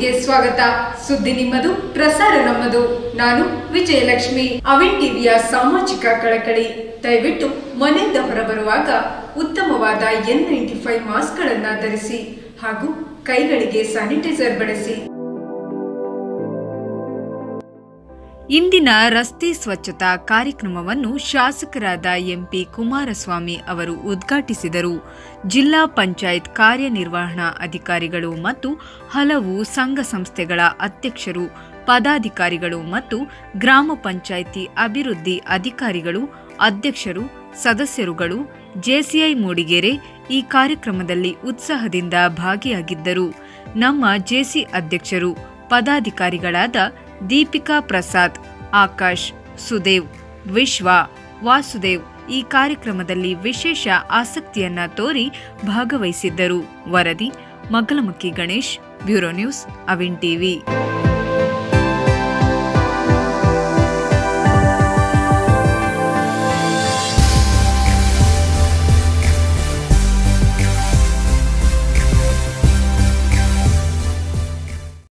ಟಿವಿಗೆ ಸ್ವಾಗತ ಸುದ್ದಿ ನಿಮ್ಮದು ಪ್ರಸಾರ ನಮ್ಮದು ನಾನು ವಿಜಯಲಕ್ಷ್ಮಿ ಅವಿನ್ ಟಿವಿಯ ಸಾಮಾಜಿಕ ಕಳಕಳಿ ದಯವಿಟ್ಟು ಮನೆಯಿಂದ ಹೊರಬರುವಾಗ ಉತ್ತಮವಾದ ಎನ್ ನೈಂಟಿ ಫೈವ್ ಮಾಸ್ಕ್ಗಳನ್ನ ಧರಿಸಿ ಹಾಗೂ ಕೈಗಳಿಗೆ ಸ್ಯಾನಿಟೈಸರ್ ಬಳಸಿ ಇಂದಿನ ರಸ್ತೆ ಸ್ವಚ್ಛತಾ ಕಾರ್ಯಕ್ರಮವನ್ನು ಶಾಸಕರಾದ ಎಂಪಿ ಕುಮಾರಸ್ವಾಮಿ ಅವರು ಉದ್ಘಾಟಿಸಿದರು ಜಿಲ್ಲಾ ಪಂಚಾಯತ್ ಕಾರ್ಯನಿರ್ವಹಣಾ ಅಧಿಕಾರಿಗಳು ಮತ್ತು ಹಲವು ಸಂಘ ಸಂಸ್ಥೆಗಳ ಅಧ್ಯಕ್ಷರು ಪದಾಧಿಕಾರಿಗಳು ಮತ್ತು ಗ್ರಾಮ ಪಂಚಾಯಿತಿ ಅಭಿವೃದ್ಧಿ ಅಧಿಕಾರಿಗಳು ಅಧ್ಯಕ್ಷರು ಸದಸ್ಯರುಗಳು ಜೆಸಿಐ ಮೂಡಿಗೆರೆ ಈ ಕಾರ್ಯಕ್ರಮದಲ್ಲಿ ಉತ್ಸಾಹದಿಂದ ಭಾಗಿಯಾಗಿದ್ದರು ನಮ್ಮ ಜೆಸಿ ಅಧ್ಯಕ್ಷರು ಪದಾಧಿಕಾರಿಗಳಾದ ದೀಪಿಕಾ ಪ್ರಸಾದ್ ಆಕಾಶ್ ಸುದೇವ್ ವಿಶ್ವ ವಾಸುದೇವ್ ಈ ಕಾರ್ಯಕ್ರಮದಲ್ಲಿ ವಿಶೇಷ ಆಸಕ್ತಿಯನ್ನ ತೋರಿ ಭಾಗವಹಿಸಿದ್ದರು ವರದಿ Maggalamakki Ganesh bureau news Avin TV